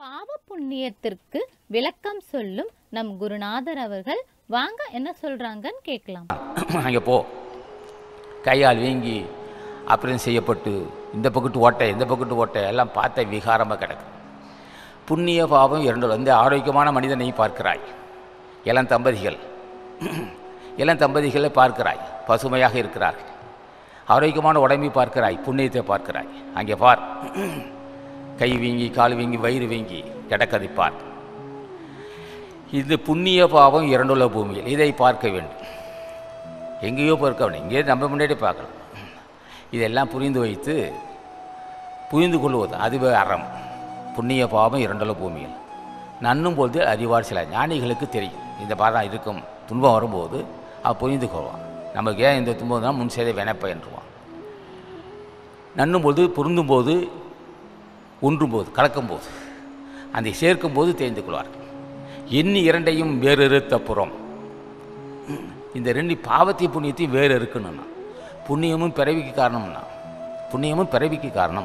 பாவ புண்ணியத்திற்கு விளக்கம் சொல்லும் நம் குருநாதர் அவர்கள் வாங்க என்ன சொல்றாங்கன்னு கேட்கலாம் அங்கே போ கையால் வீங்கி அப்புறம் செய்யப்பட்டு இந்த பக்கத்து ஓட்டை இந்த பக்கத்து ஓட்டை எல்லாம் பார்த்த விகாரமாக கிடக்கு புண்ணிய பாவம் இரண்டு வந்து ஆரோக்கியமான மனிதனை பார்க்கிறாய் இளம் தம்பதிகள் இளம் தம்பதிகளை பார்க்கிறாய் பசுமையாக இருக்கிறார்கள் ஆரோக்கியமான உடம்பை பார்க்கிறாய் புண்ணியத்தை பார்க்கிறாய் அங்கே பார் கை வீங்கி கால் வீங்கி வயிறு வீங்கி கிடக்கதை பார் இது புண்ணிய பாவம் இரண்டுள்ள பூமியில் இதை பார்க்க வேண்டும் எங்கேயோ பார்க்க வேண்டும் இங்கே நம்ம முன்னாடி பார்க்கலாம் இதெல்லாம் புரிந்து வைத்து புரிந்து கொள்வது அதுவே அறம் புண்ணிய பாவம் இரண்டுள்ள பூமியில் நன்னும் பொழுது அறிவார் சில ஞானிகளுக்கு தெரியும் இந்த பாதம் இருக்கும் துன்பம் வரும்போது அவன் புரிந்து கொள்வான் நமக்கு ஏன் இந்த துன்பம் தான் முன் செய்த வினைப்ப என்றுவான் நன்னும் போது பொருந்தும் போது ஒன்றும் போது கலக்கும் போது அந்த சேர்க்கும் போது தெரிந்து கொள்வார்கள் எண்ணி இரண்டையும் வேறறுத்த புறம் இந்த ரெண்டு பாவத்தை புண்ணியத்தையும் வேறு இருக்குன்னு புண்ணியமும் பிறவிக்கு காரணம்னா புண்ணியமும் பிறவிக்கு காரணம்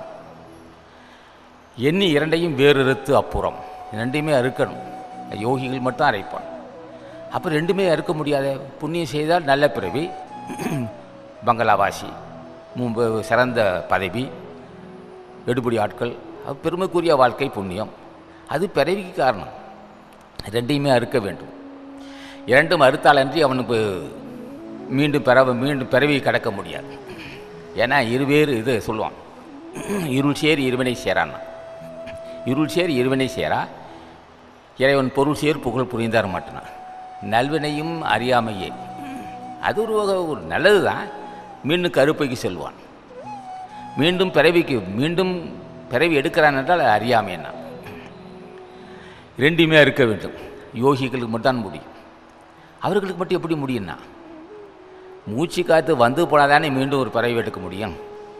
எண்ணி இரண்டையும் வேறறுத்து அப்புறம் ரெண்டையுமே அறுக்கணும் யோகிகள் மட்டும் அரைப்பான் அப்போ ரெண்டுமே அறுக்க முடியாத புண்ணியம் செய்தால் நல்ல பிறவி பங்களாவாசி முன்பு சிறந்த பதவி எடுபடி ஆட்கள் அது பெருமைக்குரிய வாழ்க்கை புண்ணியம் அது பிறவிக்கு காரணம் ரெண்டையுமே அறுக்க வேண்டும் இரண்டும் அறுத்தாலன்றி அவனுக்கு மீண்டும் பிறவ மீண்டும் பிறவி கடக்க முடியாது ஏன்னா இருவேறு இது சொல்லுவான் இருள் சேர் இருவினை சேரான்னா இருள் சேர் இருவினை சேரா இறைவன் பொருள் சேர் புகழ் புரிந்தார் மாட்டான் நல்வினையும் அறியாமையே அது ஒரு வகை ஒரு நல்லது தான் மீண்டும் கருப்பைக்கு செல்வான் மீண்டும் பிறவிக்கு மீண்டும் பிறவி எடுக்கிறான் என்றால் அது அறியாமை என்ன ரெண்டுமே இருக்க வேண்டும் யோகிகளுக்கு மட்டும்தான் முடியும் அவர்களுக்கு மட்டும் எப்படி முடியும்னா மூச்சு காற்று வந்து போனால் தானே மீண்டும் ஒரு பிறவி எடுக்க முடியும்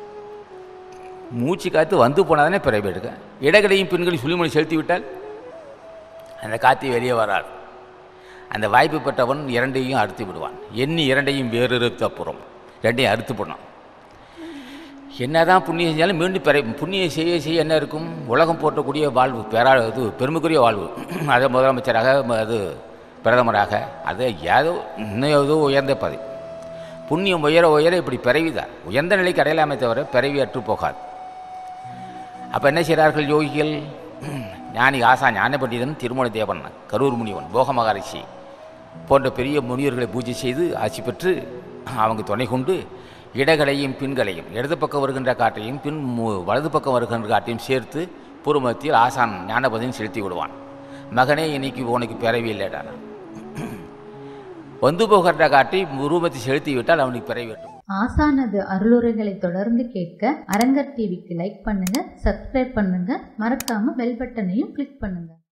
மூச்சு காற்று வந்து போனால் தானே பிறவி எடுக்க இடகடையும் பெண்களையும் சுழிமொழி செலுத்தி விட்டால் அந்த காற்று வெளியே வராது அந்த வாய்ப்பு பெற்றவன் இரண்டையும் அறுத்து விடுவான் எண்ணி இரண்டையும் வேறறுத்த அப்புறம் ரெண்டையும் அறுத்து போடணும் என்னதான் புண்ணியம் செஞ்சாலும் மீண்டும் பிற புண்ணியம் செய்ய செய்ய என்ன இருக்கும் உலகம் போற்றக்கூடிய வாழ்வு பெறா இது பெருமைக்குரிய வாழ்வு அதை முதலமைச்சராக ம- அது பிரதமராக அது ஏதோ இன்னும் ஏதோ உயர்ந்த பதவி புண்ணியம் உயர உயர இப்படி பிறவிதான் உயர்ந்த நிலைக்கு அடையலாமே தவிர பிறவி அற்று போகாது அப்போ என்ன செய்கிறார்கள் யோகிகள் ஞானி ஆசா ஞான பண்டிதன் திருமண தேவன் கரூர் முனிவன் போக மகரிஷி போன்ற பெரிய முனிவர்களை பூஜை செய்து ஆட்சி பெற்று அவங்க துணை கொண்டு இடகளையும் பின்களையும் இடது பக்கம் வருகின்ற காட்டையும் பின் மு- வலது பக்கம் வருகின்ற காட்டையும் சேர்த்து பூர்வமத்தில் ஆசான் ஞானபதியும் செலுத்தி விடுவான் மகனே இன்னைக்கு உனக்கு பிறவி இல்லைடானா வந்து போகின்ற காட்டி உருவத்தை செலுத்தி விட்டால் அவனுக்கு பிறவி வேண்டும் ஆசானது அருளுரைகளை தொடர்ந்து கேட்க அரங்கர் டிவிக்கு லைக் பண்ணுங்க சப்ஸ்கிரைப் பண்ணுங்க மறக்காம பெல் பட்டனையும் கிளிக் பண்ணுங்க